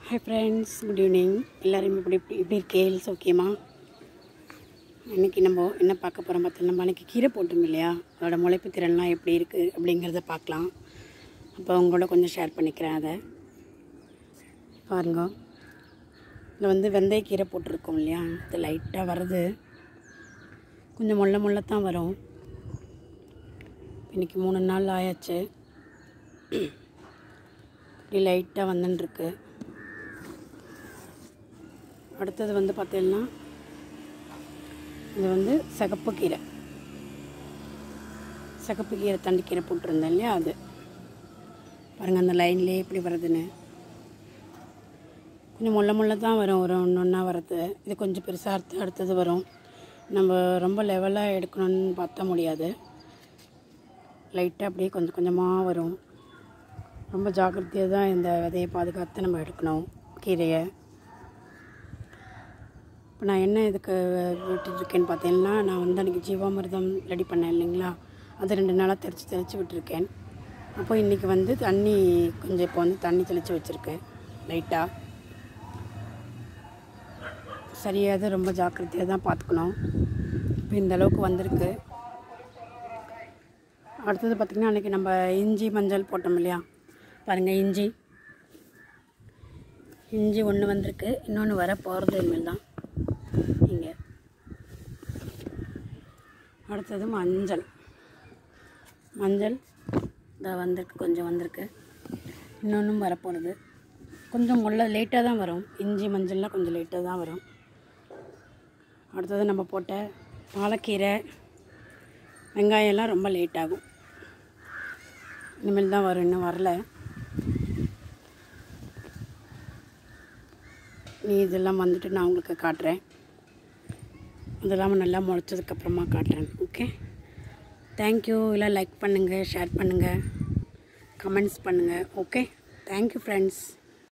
hi friends good evening எல்லோரும் இப்படி இப்படி இருக்கேல்ஸ் ஓகேம்மா இன்றைக்கி நம்ம என்ன பார்க்க போகிறோம் பார்த்தீங்கன்னா நம்ம அன்றைக்கி கீரை போட்டோம் இல்லையா அதோட முளைப்பு திறன்லாம் எப்படி இருக்குது அப்படிங்கிறத பார்க்கலாம் அப்போ உங்களோட கொஞ்சம் ஷேர் பண்ணிக்கிறேன் அதை பாருங்க இதில் வந்து வெந்தய கீரை போட்டிருக்கோம் இல்லையா இது லைட்டாக வருது கொஞ்சம் முள்ள முள்ளத்தான் வரும் இன்றைக்கி மூணு நாள் ஆயாச்சு இப்படி லைட்டாக வந்துட்டுருக்கு அடுத்தது வந்து பார்த்தீங்கன்னா இது வந்து சிகப்பு கீரை சிகப்பு கீரை தண்டு கீரை போட்டிருந்தேன் இல்லையா அது பாருங்கள் அந்த லைன்லேயே எப்படி வருதுன்னு கொஞ்சம் முள்ள முள்ள தான் வரும் ஒரு ஒன்று ஒன்றா வர்றது இது கொஞ்சம் பெருசாக அறுத்து அடுத்தது வரும் நம்ம ரொம்ப லெவலாக எடுக்கணும்னு பார்த்தா முடியாது லைட்டாக அப்படியே கொஞ்சம் கொஞ்சமாக வரும் ரொம்ப ஜாக்கிரதையாக தான் இந்த விதையை பாதுகாத்து நம்ம எடுக்கணும் கீரையை இப்போ நான் என்ன இதுக்கு விட்டுட்ருக்கேன்னு பார்த்தீங்கன்னா நான் வந்து அன்றைக்கி ஜீவாமிர்தம் ரெடி பண்ணேன் இல்லைங்களா அது ரெண்டு நாளாக தெளித்து தெளித்து விட்டுருக்கேன் அப்போ இன்றைக்கி வந்து தண்ணி கொஞ்சம் இப்போ வந்து தண்ணி தெளித்து வச்சுருக்கேன் லைட்டாக சரியாக ரொம்ப ஜாக்கிரதையாக தான் பார்த்துக்கணும் இப்போ இந்த அளவுக்கு வந்திருக்கு அடுத்தது பார்த்திங்கன்னா அன்றைக்கி நம்ம இஞ்சி மஞ்சள் போட்டோம் இல்லையா பாருங்கள் இஞ்சி இஞ்சி ஒன்று வந்திருக்கு இன்னொன்று வர போகிறது இனிமேல் தான் இங்கே அடுத்தது மஞ்சள் மஞ்சள் இதாக வந்திருக்கு கொஞ்சம் வந்திருக்கு இன்னொன்றும் வரப்போகிறது கொஞ்சம் உள்ள லேட்டாக தான் வரும் இஞ்சி மஞ்சள்லாம் கொஞ்சம் லேட்டாக தான் வரும் அடுத்தது நம்ம போட்ட பாலக்கீரை வெங்காயம்லாம் ரொம்ப லேட் ஆகும் இனிமேல் தான் வரும் இன்னும் வரல நீ இதெல்லாம் வந்துட்டு நான் உங்களுக்கு காட்டுறேன் அதெல்லாம் நல்லா முளைச்சதுக்கப்புறமா காட்டுறேன் ஓகே தேங்க்யூ எல்லாம் லைக் பண்ணுங்கள் ஷேர் பண்ணுங்கள் கமெண்ட்ஸ் பண்ணுங்கள் ஓகே தேங்க்யூ ஃப்ரெண்ட்ஸ்